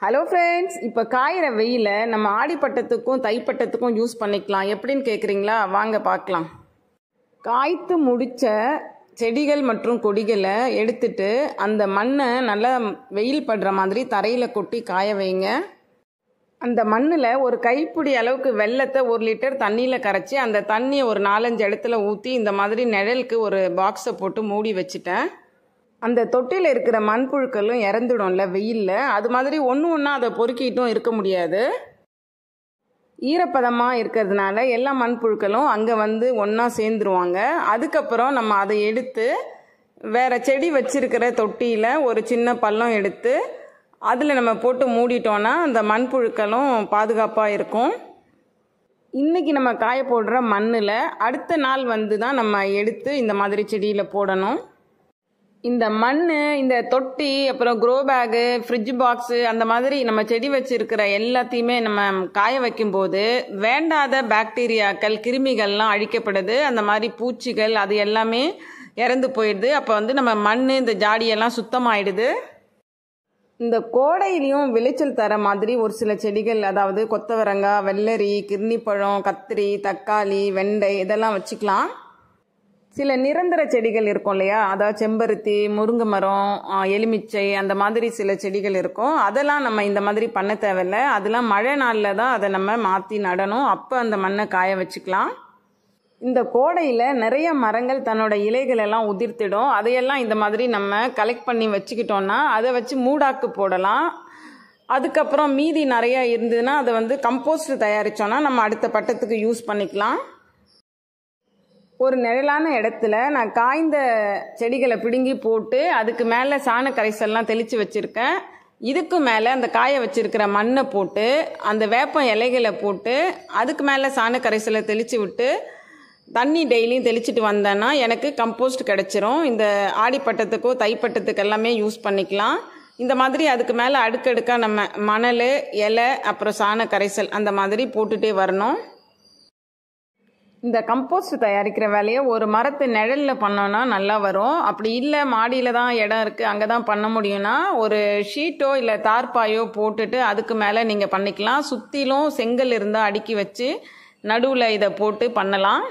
hello friends இப்போ காயிற வெயில நம்ம ஆடிப்பட்டத்துக்கும் தைப்பட்டத்துக்கும் யூஸ் பண்ணிக்கலாம் எப்படின்னு கேட்குறீங்களா வாங்க பார்க்கலாம் காய்த்து முடித்த செடிகள் மற்றும் கொடிகளை எடுத்துட்டு அந்த மண்ணை நல்லா வெயில் படுற மாதிரி தரையில் கொட்டி காய வைங்க அந்த மண்ணில் ஒரு கைப்பிடி அளவுக்கு வெள்ளத்தை ஒரு லிட்டர் தண்ணியில் கரைச்சி அந்த தண்ணியை ஒரு நாலஞ்சு இடத்துல ஊற்றி இந்த மாதிரி நிழலுக்கு ஒரு பாக்ஸை போட்டு மூடி வச்சுட்டேன் அந்த தொட்டியில் இருக்கிற மண்புழுக்களும் இறந்துடும்ல வெயிலில் அது மாதிரி ஒன்று ஒன்றா அதை பொறுக்கிட்டும் இருக்க முடியாது ஈரப்பதமாக இருக்கிறதுனால எல்லா மண்புழுக்களும் அங்கே வந்து ஒன்றா சேர்ந்துருவாங்க அதுக்கப்புறம் நம்ம அதை எடுத்து வேறு செடி வச்சிருக்கிற தொட்டியில் ஒரு சின்ன பள்ளம் எடுத்து அதில் நம்ம போட்டு மூடிட்டோன்னா அந்த மண்புழுக்களும் பாதுகாப்பாக இருக்கும் இன்றைக்கி நம்ம காய போடுற மண்ணில் அடுத்த நாள் வந்து தான் நம்ம எடுத்து இந்த மாதிரி செடியில் போடணும் இந்த மண் இந்த தொட்டி அப்புறம் க்ரோ பேகு ஃப்ரிட்ஜ் பாக்ஸு அந்த மாதிரி நம்ம செடி வச்சிருக்கிற எல்லாத்தையுமே நம்ம காய வைக்கும்போது வேண்டாத பாக்டீரியாக்கள் கிருமிகள்லாம் அழிக்கப்படுது அந்த மாதிரி பூச்சிகள் அது எல்லாமே இறந்து போயிடுது அப்போ வந்து நம்ம மண் இந்த ஜாடியெல்லாம் சுத்தமாயிடுது இந்த கோடையிலையும் விளைச்சல் தர மாதிரி ஒரு சில செடிகள் அதாவது கொத்தவரங்காய் வெள்ளரி கிர்னிப்பழம் கத்திரி தக்காளி வெண்டை இதெல்லாம் வச்சுக்கலாம் சில நிரந்தர செடிகள் இருக்கும் இல்லையா அதாவது செம்பருத்தி முருங்கை மரம் எலுமிச்சை அந்த மாதிரி சில செடிகள் இருக்கும் அதெல்லாம் நம்ம இந்த மாதிரி பண்ண தேவையில்ல அதெல்லாம் மழை நாளில் தான் அதை நம்ம மாற்றி நடணும் அப்போ அந்த மண்ணை காய வச்சுக்கலாம் இந்த கோடையில் நிறைய மரங்கள் தன்னோட இலைகள் எல்லாம் உதிர்த்திடும் அதையெல்லாம் இந்த மாதிரி நம்ம கலெக்ட் பண்ணி வச்சுக்கிட்டோம்னா அதை வச்சு மூடாக்கு போடலாம் அதுக்கப்புறம் மீதி நிறையா இருந்ததுன்னா அதை வந்து கம்போஸ்ட் தயாரித்தோன்னா நம்ம அடுத்த பட்டத்துக்கு யூஸ் பண்ணிக்கலாம் ஒரு நிழலான இடத்துல நான் காய்ந்த செடிகளை பிடுங்கி போட்டு அதுக்கு மேலே சாண கரைசல்லாம் தெளித்து வச்சுருக்கேன் இதுக்கு மேலே அந்த காய வச்சிருக்கிற மண்ணை போட்டு அந்த வேப்பம் இலைகளை போட்டு அதுக்கு மேலே சாண கரைசலை தெளித்து விட்டு தண்ணி டெய்லியும் தெளிச்சிட்டு வந்தேன்னா எனக்கு கம்போஸ்ட் கிடச்சிரும் இந்த ஆடிப்பட்டத்துக்கோ தைப்பட்டத்துக்கு எல்லாமே யூஸ் பண்ணிக்கலாம் இந்த மாதிரி அதுக்கு மேலே அடுக்கடுக்காக நம்ம மணல் இலை அப்புறம் சாண கரைசல் அந்த மாதிரி போட்டுகிட்டே வரணும் இந்த கம்போஸ்ட் தயாரிக்கிற வேலையை ஒரு மரத்து நிழலில் பண்ணோன்னா நல்லா வரும் அப்படி இல்லை மாடியில் தான் இடம் இருக்குது அங்கே தான் பண்ண முடியும்னா ஒரு ஷீட்டோ இல்லை தார்பாயோ போட்டுட்டு அதுக்கு மேலே நீங்கள் பண்ணிக்கலாம் சுற்றிலும் செங்கல் இருந்தால் அடுக்கி வச்சு நடுவில் இதை போட்டு பண்ணலாம்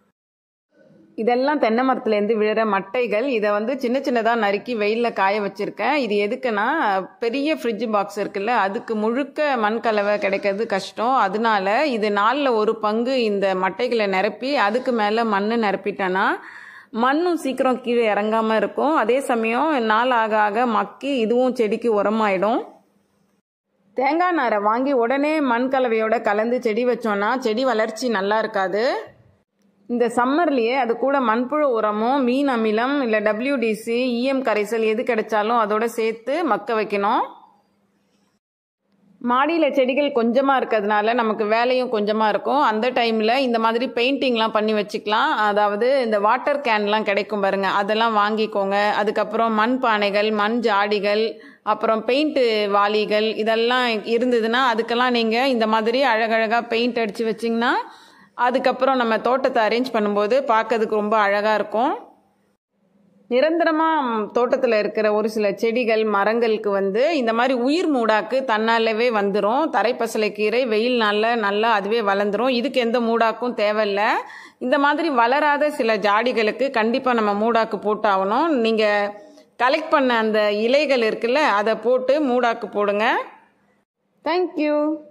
இதெல்லாம் தென்னை மரத்துலேருந்து விழுற மட்டைகள் இதை வந்து சின்ன சின்னதாக நறுக்கி வெயிலில் காய வச்சுருக்கேன் இது எதுக்குன்னா பெரிய ஃப்ரிட்ஜ் பாக்ஸ் இருக்குல்ல அதுக்கு முழுக்க மண் கலவை கிடைக்கிறது கஷ்டம் அதனால இது நாளில் ஒரு பங்கு இந்த மட்டைகளை நிரப்பி அதுக்கு மேலே மண் நிரப்பிட்டேன்னா மண்ணும் சீக்கிரம் கீழே இறங்காமல் இருக்கும் அதே சமயம் நாள் ஆக ஆக மக்கி இதுவும் செடிக்கு உரமாயிடும் தேங்காய் நாரை வாங்கி உடனே மண் கலவையோட கலந்து செடி வச்சோன்னா செடி வளர்ச்சி நல்லா இருக்காது இந்த சம்மர்லேயே அது கூட மண்புழு உரமும் மீன் அமிலம் இல்லை டபிள்யூடிசி இஎம் கரைசல் எது கிடைச்சாலும் அதோட சேர்த்து மக்க வைக்கணும் மாடியில் செடிகள் கொஞ்சமாக இருக்கிறதுனால நமக்கு வேலையும் கொஞ்சமாக இருக்கும் அந்த டைமில் இந்த மாதிரி பெயிண்டிங்லாம் பண்ணி வச்சுக்கலாம் அதாவது இந்த வாட்டர் கேன்லாம் கிடைக்கும் பாருங்கள் அதெல்லாம் வாங்கிக்கோங்க அதுக்கப்புறம் மண் பானைகள் மண் ஜாடிகள் அப்புறம் பெயிண்ட்டு வாளிகள் இதெல்லாம் இருந்ததுன்னா அதுக்கெல்லாம் நீங்கள் இந்த மாதிரி அழகழகாக பெயிண்ட் அடித்து வச்சிங்கன்னா அதுக்கப்புறம் நம்ம தோட்டத்தை அரேஞ்ச் பண்ணும்போது பார்க்கறதுக்கு ரொம்ப அழகாக இருக்கும் நிரந்தரமாக தோட்டத்தில் இருக்கிற ஒரு சில செடிகள் மரங்களுக்கு வந்து இந்த மாதிரி உயிர் மூடாக்கு தன்னாலவே வந்துடும் தரைப்பசலை கீரை வெயில் நாளில் நல்லா அதுவே வளர்ந்துடும் இதுக்கு எந்த மூடாக்கும் தேவையில்லை இந்த மாதிரி வளராத சில ஜாடிகளுக்கு கண்டிப்பாக நம்ம மூடாக்கு போட்டாகணும் நீங்கள் கலெக்ட் பண்ண அந்த இலைகள் இருக்குல்ல அதை போட்டு மூடாக்கு போடுங்க தேங்க்யூ